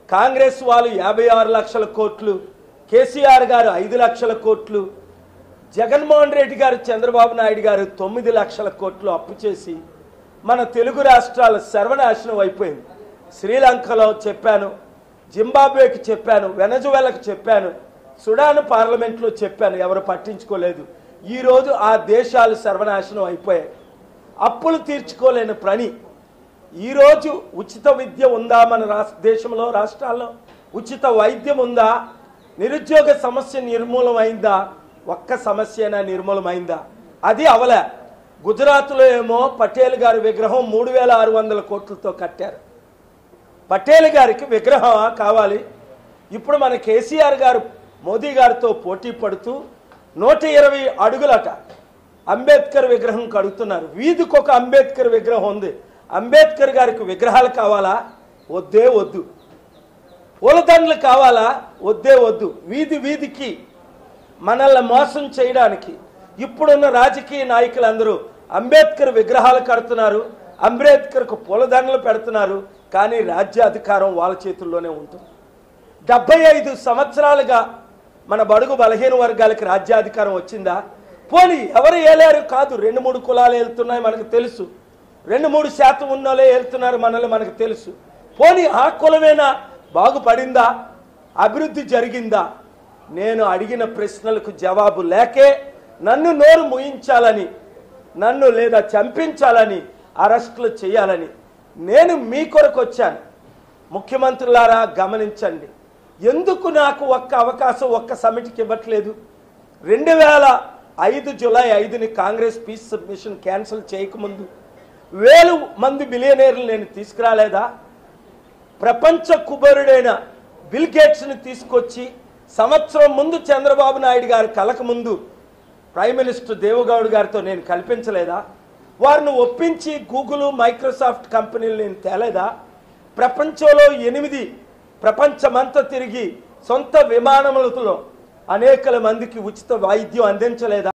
కాంగ్రెస్ వాళ్ళు యాభై ఆరు లక్షల కోట్లు కేసీఆర్ గారు ఐదు లక్షల కోట్లు జగన్మోహన్ రెడ్డి గారు చంద్రబాబు నాయుడు గారు తొమ్మిది లక్షల కోట్లు అప్పు చేసి మన తెలుగు రాష్ట్రాల సర్వనాశనం అయిపోయింది శ్రీలంకలో చెప్పాను జింబాబ్వేకి చెప్పాను వెనజువెలకు చెప్పాను సుడాన్ పార్లమెంట్లో చెప్పాను ఎవరు పట్టించుకోలేదు ఈరోజు ఆ దేశాలు సర్వనాశనం అయిపోయాయి అప్పులు తీర్చుకోలేని పని ఈరోజు ఉచిత విద్య ఉందా మన రాష్ట్ర దేశంలో రాష్ట్రాల్లో ఉచిత వైద్యం ఉందా నిరుద్యోగ సమస్య నిర్మూలమైందా ఒక్క సమస్యనా నిర్మూలమైందా అది అవలే గుజరాత్లో ఏమో పటేల్ గారి విగ్రహం మూడు వేల ఆరు వందల కోట్లతో కట్టారు పటేల్ గారికి విగ్రహం కావాలి ఇప్పుడు మన కేసీఆర్ గారు మోదీ గారితో పోటీ పడుతూ నూట ఇరవై అడుగులట అంబేద్కర్ విగ్రహం కడుగుతున్నారు వీధికి ఒక అంబేద్కర్ విగ్రహం ఉంది అంబేద్కర్ గారికి విగ్రహాలు కావాలా వద్దే వద్దు పూలదండలు కావాలా వద్దే వద్దు వీధి వీధికి మనల్ని మోసం చేయడానికి ఇప్పుడున్న రాజకీయ నాయకులందరూ అంబేద్కర్ విగ్రహాలు కడుతున్నారు అంబేద్కర్కు పూలదండలు పెడుతున్నారు కానీ రాజ్యాధికారం వాళ్ళ చేతుల్లోనే ఉంటుంది డెబ్బై ఐదు సంవత్సరాలుగా మన బడుగు బలహీన వర్గాలకి రాజ్యాధికారం వచ్చిందా పోనీ ఎవరు ఏలారు కాదు రెండు మూడు కులాలు వెళ్తున్నాయి మనకు తెలుసు రెండు మూడు శాతం ఉన్నోళ్ళే వెళ్తున్నారు మనల్ని మనకు తెలుసు పోనీ ఆ కులమేనా బాగుపడిందా అభివృద్ధి జరిగిందా నేను అడిగిన ప్రశ్నలకు జవాబు లేకే నన్ను నోరు ముయించాలని నన్ను లేదా చంపించాలని అరెస్టులు చేయాలని నేను మీ కొరకు వచ్చాను ముఖ్యమంత్రులారా గమనించండి ఎందుకు నాకు ఒక్క అవకాశం ఒక్క సమిటికి ఇవ్వట్లేదు రెండు వేల ఐదు జూలై ఐదుని కాంగ్రెస్ పీస్ సబ్మిషన్ క్యాన్సిల్ చేయకముందు వేలు మంది బిలియనీర్లు నేను తీసుకురాలేదా ప్రపంచ కుబరుడైన బిల్ గేట్స్ని తీసుకొచ్చి సంవత్సరం ముందు చంద్రబాబు నాయుడు గారు కలక ముందు ప్రైమ్ మినిస్టర్ దేవగౌడ్ గారితో నేను కల్పించలేదా వారిని ఒప్పించి గూగుల్ మైక్రోసాఫ్ట్ కంపెనీలు నేను తేలేదా ప్రపంచంలో ఎనిమిది ప్రపంచమంతా తిరిగి సొంత విమానములతో అనేకల మందికి ఉచిత వైద్యం అందించలేదా